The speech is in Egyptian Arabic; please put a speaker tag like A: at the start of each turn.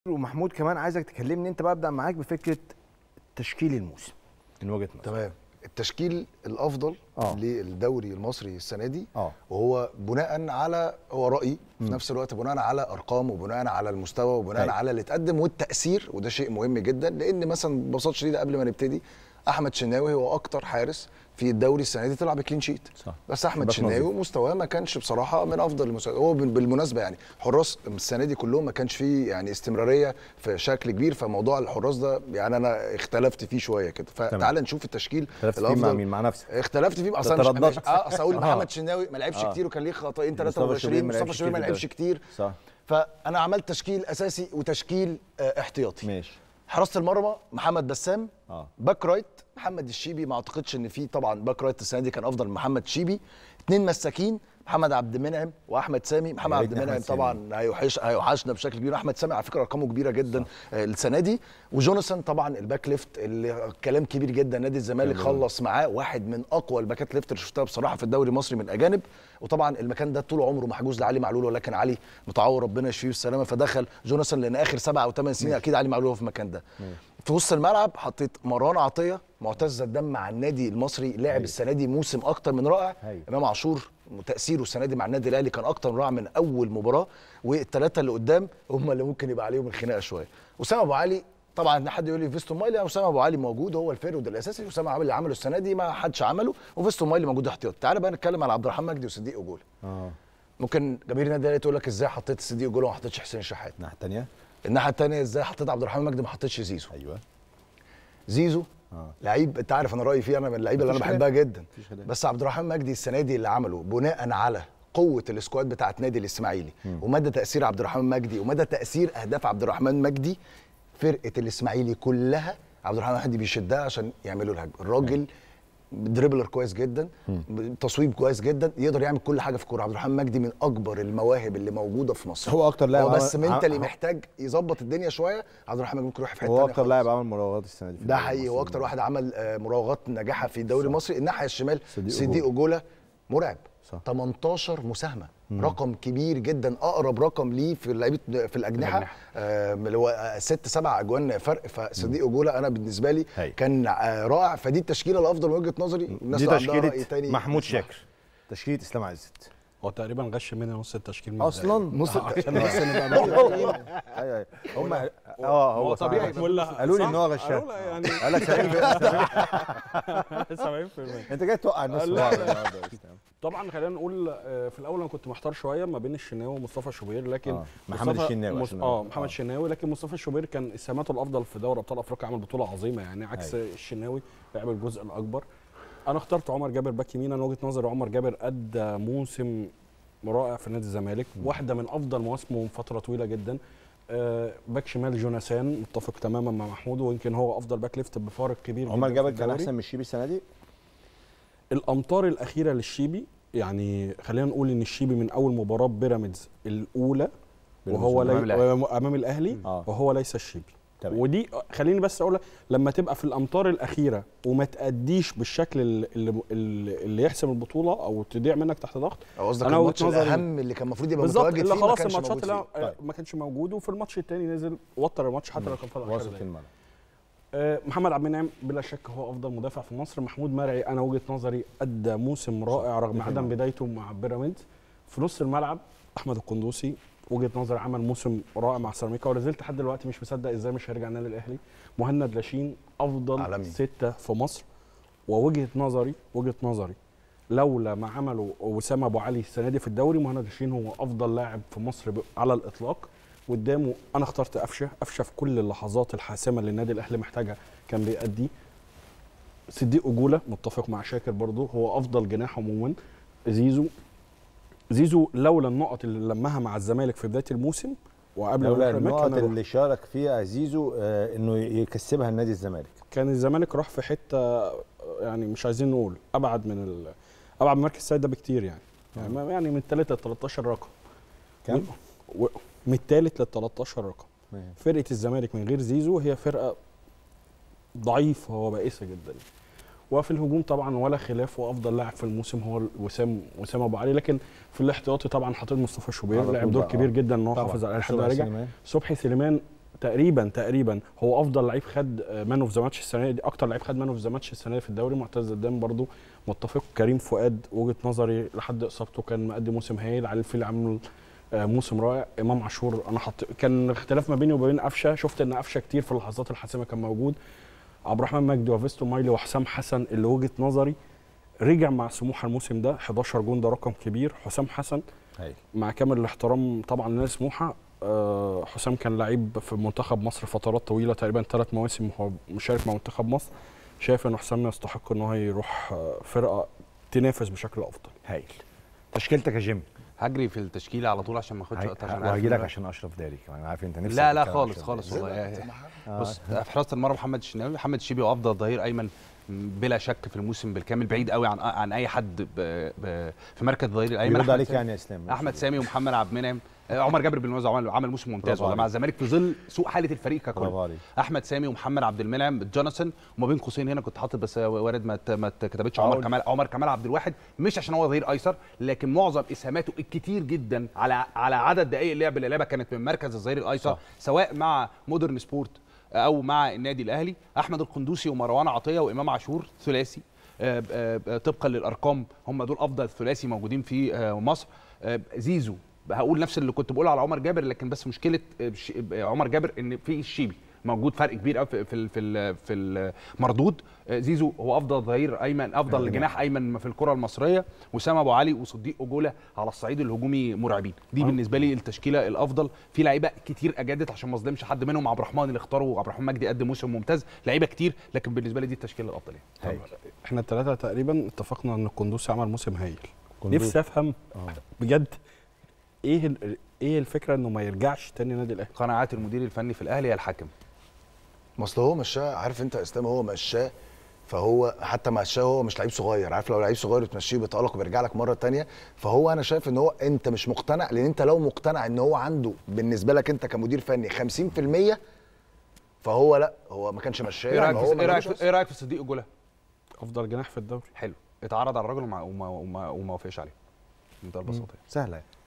A: ومحمود كمان عايزك تكلمني انت بقى ابدا معاك بفكره تشكيل الموسم من وجهه نظرك
B: تمام التشكيل الافضل
A: آه.
B: للدوري المصري السنه دي
A: اه
B: وهو بناء على هو رايي في نفس الوقت بناء على ارقام وبناء على المستوى وبناء
A: أيوة.
B: على اللي اتقدم والتاثير وده شيء مهم جدا لان مثلا ببساطه شديده قبل ما نبتدي احمد شناوي هو اكتر حارس في الدوري السنه دي طلع بكلين شيت
A: صح.
B: بس احمد
A: بس
B: شناوي
A: نظيف.
B: مستواه ما كانش بصراحه من افضل المستوى هو بال- بالمناسبه يعني حراس السنه دي كلهم ما كانش فيه يعني استمراريه في شكل كبير فموضوع الحراس ده يعني انا اختلفت فيه شويه كده فتعال نشوف التشكيل
A: اختلفت فيه مع مين مع نفسك
B: اختلفت فيه اصلا مش
A: ترددت.
B: اه اصل اقول
A: آه.
B: محمد شناوي ما لعبش
A: آه.
B: كتير وكان ليه خطأين
A: مصطفى
B: 23
A: شوبير ما
B: مصطفى
A: لعبش
B: شوبير ما
A: كتير
B: لعبش
A: ده.
B: كتير
A: صح
B: فانا عملت تشكيل اساسي وتشكيل آه احتياطي
A: ماشي
B: حراسه المرمى محمد بسام
A: اه
B: باك رايت محمد الشيبي ما اعتقدش ان في طبعا باك رايت السنه دي كان افضل من محمد شيبي اثنين مساكين محمد عبد المنعم واحد سامي محمد
A: يا
B: عبد
A: ريتني
B: المنعم
A: أحمد سامي.
B: طبعا هيوحش هيوحشنا بشكل كبير احمد سامي على فكره ارقامه كبيره جدا آه، السنه دي وجوناثان طبعا الباك ليفت اللي كلام كبير جدا نادي الزمالك
A: جميل.
B: خلص معاه واحد من اقوى الباكات ليفت اللي شفتها بصراحه في الدوري المصري من اجانب وطبعا المكان ده طول عمره محجوز لعلي معلول ولكن علي متعور ربنا يشفيه بالسلامه فدخل جوناثان لان اخر سبع او ثمان سنين اكيد علي معلول هو في المكان ده في وسط الملعب حطيت مروان عطيه معتز الدم مع النادي المصري لعب السنه دي موسم اكتر من رائع
A: أيوة.
B: امام عاشور تاثيره السنه دي مع النادي الاهلي كان اكتر من رائع من اول مباراه والثلاثه اللي قدام هم اللي ممكن يبقى عليهم الخناقه شويه اسامه ابو علي طبعا حد يقول لي فيستون مايلي اسامه ابو علي موجود هو الفيرود الاساسي اسامه ابو علي اللي عمله السنه دي ما حدش عمله وفيستون مايلي موجود احتياطي تعال بقى نتكلم على عبد الرحمن مجدي وصديق اجوله
A: اه
B: ممكن جماهير النادي الاهلي تقول لك ازاي حطيت صديق اجوله وما حطيتش حسين الشحات
A: الناحيه الثانيه
B: الناحيه الثانيه ازاي حطيت عبد الرحمن مجدي ما حطيتش زيزو
A: ايوه
B: زيزو
A: اه
B: لعيب انت عارف انا رايي فيه انا من اللعيبه اللي انا
A: مفيش
B: بحبها جدا
A: مفيش خلاف.
B: بس عبد الرحمن مجدي السنه دي اللي عمله بناء على قوه السكواد بتاعت نادي الاسماعيلي ومدى تاثير عبد الرحمن مجدي ومدى تاثير اهداف عبد الرحمن مجدي فرقه الاسماعيلي كلها عبد الرحمن مجدي بيشدها عشان يعملوا الهجمه الراجل دريبلر كويس جدا تصويب كويس جدا يقدر يعمل كل حاجه في الكوره عبد الرحمن مجدي من اكبر المواهب اللي موجوده في مصر
A: هو اكتر لاعب
B: هو بس
A: عمل-
B: منتلي
A: عم-
B: محتاج يظبط الدنيا شويه عبد الرحمن مجدي ممكن يروح في حته
A: هو
B: تانية
A: اكتر
B: خالص.
A: لاعب عمل مراوغات السنه دي في
B: ده
A: الدوري
B: حقيقي هو
A: المصري.
B: اكتر واحد عمل آه، مراوغات ناجحه في الدوري المصري الناحيه الشمال
A: صديق
B: صديق اجولا مرعب
A: صح.
B: 18 مساهمه رقم كبير جدا اقرب رقم ليه في لعيبه في الاجنحه آه، اللي هو آه، ست سبع اجوان فرق فصديق اجولا انا بالنسبه لي
A: هاي.
B: كان آه، رائع فدي التشكيله الافضل من وجهه نظري الناس
A: دي
B: لو عندها رأي
A: تشكيله
B: تاني
A: محمود
B: يسمعها.
A: شاكر تشكيله اسلام عزت
C: هو تقريبا غش مني نص التشكيل من
A: اصلا
B: نص
C: عشان بس نبقى
A: ايوه ايوه هم اه هو
C: هو طبيعي
A: صح.
C: كلها
A: قالوا لي ان هو غشاش
C: قالوا لا يعني
A: قال لك
C: 70%
A: انت جاي توقع الناس في
C: لا،
A: بعض
C: لا.
A: النهارده يا اسلام.
C: طبعا خلينا نقول آه، في الاول انا كنت محتار شويه ما بين الشناوي ومصطفى شوبير لكن
A: آه، محمد
C: مصطفى-
A: الشناوي
C: مص-
A: عشان
C: اه
A: نقول.
C: محمد
A: آه.
C: الشناوي لكن مصطفى شوبير كان اسهاماته الافضل في دوري ابطال افريقيا عمل بطوله عظيمه يعني عكس الشناوي لعب الجزء الاكبر انا اخترت عمر جابر باك يمين انا وجهه نظري عمر جابر ادى موسم رائع في نادي الزمالك واحده من افضل مواسمه من فتره طويله جدا آه، باك شمال جوناثان متفق تماما مع محمود ويمكن هو افضل باك ليفت بفارق كبير
A: عمر
C: جداً
A: جابر
C: في
A: كان
C: الدوري.
A: احسن من الشيبي السنه دي
C: الامطار الاخيره للشيبي يعني خلينا نقول ان الشيبي من اول مباراه بيراميدز الاولى
A: بيراميدز
C: وهو
A: أمام
C: لي...
A: الأهلي.
C: امام الاهلي
A: آه.
C: وهو ليس الشيبي
A: تمام.
C: ودي خليني بس اقول لك، لما تبقى في الامطار الاخيره وما تاديش بالشكل اللي, اللي, اللي يحسم البطوله او تضيع منك تحت ضغط
B: أو قصدك
C: أنا وجهة
B: الماتش
C: نظري-
B: الاهم اللي كان المفروض يبقى
C: بالظبط
B: متواجد
C: اللي
B: فيه ما
C: خلاص
B: كانش
C: الماتشات
B: موجود
C: اللي
B: فيه.
A: طيب.
C: ما كانش موجود وفي الماتش الثاني نزل وتر الماتش حتى لو كان فاضل 10
A: واثق
C: دقايق
A: في الملعب
C: آه، محمد عبد المنعم بلا شك هو افضل مدافع في مصر محمود مرعي انا وجهه نظري ادى موسم رائع رغم عدم بدايته مع بيراميدز في نص الملعب احمد القندوسي وجهه نظري عمل موسم رائع مع سيراميكا ولا زلت لحد دلوقتي مش مصدق ازاي مش هيرجع النادي الاهلي مهند لاشين افضل
B: عالمي.
C: سته في مصر ووجهه نظري وجهه نظري لولا ما عمله وسام ابو علي السنه دي في الدوري مهند لاشين هو افضل لاعب في مصر ب- على الاطلاق قدامه انا اخترت قفشه قفشه في كل اللحظات الحاسمه اللي النادي الاهلي محتاجها كان بيأدي صديق اجوله متفق مع شاكر برضو هو افضل جناح عموما زيزو زيزو لولا النقط اللي لمها مع الزمالك في بدايه الموسم وقبل ما
A: لولا
C: يروح هناك
A: النقط
C: كان يروح.
A: اللي شارك فيها زيزو آه، انه يكسبها النادي الزمالك
C: كان الزمالك راح في حته يعني مش عايزين نقول ابعد من ال... ابعد من مركز السيد ده بكتير يعني يعني, ما- يعني من الثالث ل 13 رقم
A: كم؟
C: و... من الثالث لل 13 رقم
A: ماشي.
C: فرقه الزمالك من غير زيزو هي فرقه ضعيفه وبائسه جدا وفي الهجوم طبعا ولا خلاف وافضل لاعب في الموسم هو وسام وسام ابو علي لكن في الاحتياطي طبعا حطيت مصطفى شوبير
A: على
C: لعب
A: طول
C: دور
A: بقى،
C: كبير
A: آه.
C: جدا ان هو
A: طبعاً.
C: حافظ على لحد ما
A: سبع
C: رجع
A: سليمان.
C: صبحي سليمان تقريبا تقريبا هو افضل لعيب خد مان اوف ذا ماتش السنه دي اكتر لعيب خد مان اوف ذا ماتش السنه دي في الدوري معتز قدام برضو متفق كريم فؤاد وجهه نظري لحد اصابته كان مقدم موسم هايل علي الفيل عامل آه، موسم رائع امام عاشور انا حط كان اختلاف ما بيني وبين قفشه شفت ان قفشه كتير في اللحظات الحاسمه كان موجود عبد الرحمن مجدي وفيستو مايلي وحسام حسن اللي وجهه نظري رجع مع سموحه الموسم ده 11 جون ده رقم كبير حسام حسن
A: هايل
C: مع كامل الاحترام طبعا لنادي سموحه آه، حسام كان لعيب في منتخب مصر فترات طويله تقريبا ثلاث مواسم هو مشارك مع منتخب مصر شايف ان حسام يستحق ان هو يروح آه، فرقه تنافس بشكل افضل
A: هايل تشكيلتك يا جيم
D: هجري في التشكيله على طول عشان ما اخدش وقت عشان عارف
A: وهجي لك
D: إن-
A: عشان اشرف داري كمان عارف انت نفسك
D: لا لا
A: تتكلم
D: خالص
A: أشرف
D: خالص
A: داري.
D: والله يعني
A: آه.
D: بص في حراسه المرمى محمد الشناوي محمد الشيبي هو افضل ظهير ايمن بلا شك في الموسم بالكامل بعيد قوي عن عن اي حد ب... ب... في مركز الظهير الايمن
A: بيرد
D: أحمد
A: عليك
D: سامي-
A: يعني يا اسلام
D: احمد سامي ومحمد عبد المنعم آه، عمر جابر بالمناسبه عمل عمل موسم ممتاز
A: برافو
D: والله مع
A: عليك.
D: الزمالك في ظل سوء حاله الفريق ككل
A: برافو عليك
D: احمد سامي ومحمد عبد المنعم جوناثان وما بين قوسين هنا كنت حاطط بس وارد ما ت- ما كتبتش عمر
A: أقول.
D: كمال عمر كمال عبد الواحد مش عشان هو ظهير ايسر لكن معظم اسهاماته الكتير جدا على على عدد دقائق اللعب اللي لعبها كانت من مركز الظهير الايسر
A: صح.
D: سواء مع مودرن سبورت او مع النادي الاهلي احمد القندوسي ومروان عطيه وامام عاشور ثلاثي آه، آه، آه، طبقا للارقام هم دول افضل ثلاثي موجودين في آه، مصر آه، زيزو هقول نفس اللي كنت بقوله على عمر جابر لكن بس مشكله آه، ش- آه، عمر جابر ان في الشيبي موجود فرق كبير قوي في في ال- في ال- في المردود آه، زيزو هو افضل ظهير ايمن افضل جناح ايمن في الكره المصريه وسام ابو علي وصديق اجوله على الصعيد الهجومي مرعبين دي
C: آه.
D: بالنسبه لي التشكيله الافضل في لعيبه كتير اجدت عشان ما اظلمش حد منهم عبد الرحمن اللي اختاره عبد الرحمن مجدي قدم موسم ممتاز لعيبه كتير لكن بالنسبه لي دي التشكيله الافضل يعني
A: هايل
C: احنا الثلاثه تقريبا اتفقنا ان القندوسي عمل موسم هايل
A: قندوسي.
C: نفسي افهم
A: آه.
C: بجد ايه ال- ايه الفكره انه ما يرجعش تاني نادي الاهلي
D: قناعات المدير الفني في الاهلي هي الحكم
B: ما اصل هو مشاه عارف انت يا اسلام هو مشاه فهو حتى مشاه هو مش لعيب صغير عارف لو لعيب صغير بتمشيه بيتالق وبيرجع لك مره تانية فهو انا شايف ان هو انت مش مقتنع لان انت لو مقتنع ان هو عنده بالنسبه لك انت كمدير فني 50% فهو لا هو ما كانش مشاه
D: ايه رايك
B: يعني
D: في
B: هو ما
D: ايه رايك
B: جابوش
D: في- ايه رايك في صديق اجوله
C: افضل جناح في الدوري
D: حلو اتعرض على الراجل وما وما وما, وما وافقش عليه بمنتهى البساطه يعني.
A: سهله